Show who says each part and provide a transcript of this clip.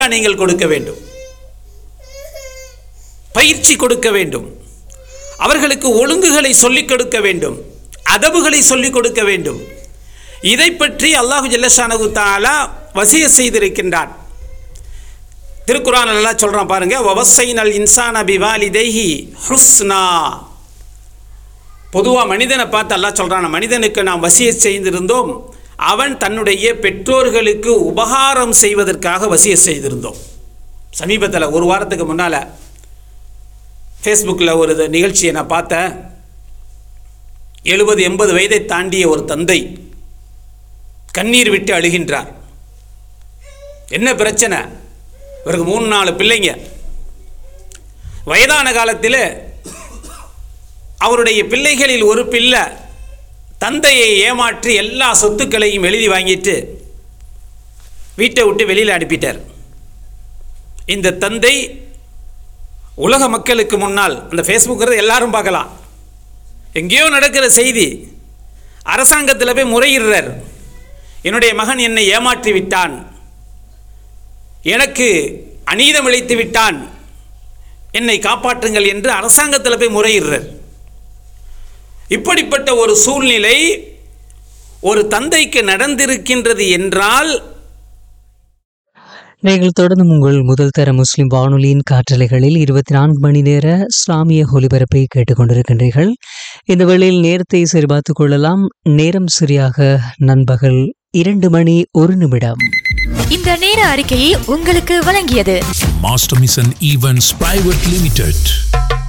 Speaker 1: நீங்கள் கொடுக்க வேண்டும் பயிற்சி கொடுக்க வேண்டும் அவர்களுக்கு ஒழுங்குகளை சொல்லிக் கொடுக்க வேண்டும் அதபுகளை சொல்லிக் கொடுக்க வேண்டும் இதை பற்றி அல்லாஹு ஜல்லஷானகு தாலா வசிய செய்திருக்கின்றான் திருக்குறான் நல்லா சொல்றான் பாருங்க வவசைனல் இன்சான பிவாலிதைஹி ஹுஸ்னா பொதுவாக மனிதனை பார்த்து அல்லாஹ் சொல்கிறான் மனிதனுக்கு நாம் வசிய செய்திருந்தோம் அவன் தன்னுடைய பெற்றோர்களுக்கு உபகாரம் செய்வதற்காக வசிய செய்திருந்தோம் சமீபத்தில் ஒரு வாரத்துக்கு முன்னால் ஃபேஸ்புக்கில் ஒரு இது நிகழ்ச்சியை நான் பார்த்தேன் எழுபது எண்பது வயதை தாண்டிய ஒரு தந்தை கண்ணீர் விட்டு அழுகின்றார் என்ன பிரச்சனை இவருக்கு மூணு நாலு பிள்ளைங்க வயதான காலத்தில் அவருடைய பிள்ளைகளில் ஒரு பிள்ளை தந்தையை ஏமாற்றி எல்லா சொத்துக்களையும் எழுதி வாங்கிட்டு வீட்டை விட்டு வெளியில் அனுப்பிட்டார் இந்த தந்தை உலக மக்களுக்கு முன்னால் அந்த ஃபேஸ்புக்கிறது எல்லாரும் பார்க்கலாம் எங்கேயோ நடக்கிற செய்தி அரசாங்கத்தில் போய் முறையிடுறார் என்னுடைய மகன் என்னை ஏமாற்றி விட்டான் எனக்கு அநீதம் இழைத்து விட்டான் என்னை காப்பாற்றுங்கள் என்று அரசாங்கத்தில் போய் முறையிடுறார் இப்படிப்பட்ட ஒரு சூழ்நிலை ஒரு தந்தைக்கு நடந்திருக்கின்றது என்றால்
Speaker 2: நீங்கள் தொடர்ந்து உங்கள் முதல் தர முஸ்லிம் வானொலியின் காற்றலைகளில் இருபத்தி நான்கு மணி நேர இஸ்லாமிய ஒலிபரப்பை கேட்டுக்கொண்டிருக்கின்றீர்கள் இந்த வேளையில் நேரத்தை சரிபார்த்துக் கொள்ளலாம் நேரம் சரியாக நண்பகல் இரண்டு மணி ஒரு நிமிடம்
Speaker 3: இந்த நேர அறிக்கையை உங்களுக்கு வழங்கியது
Speaker 4: Master Mission Events Private Limited.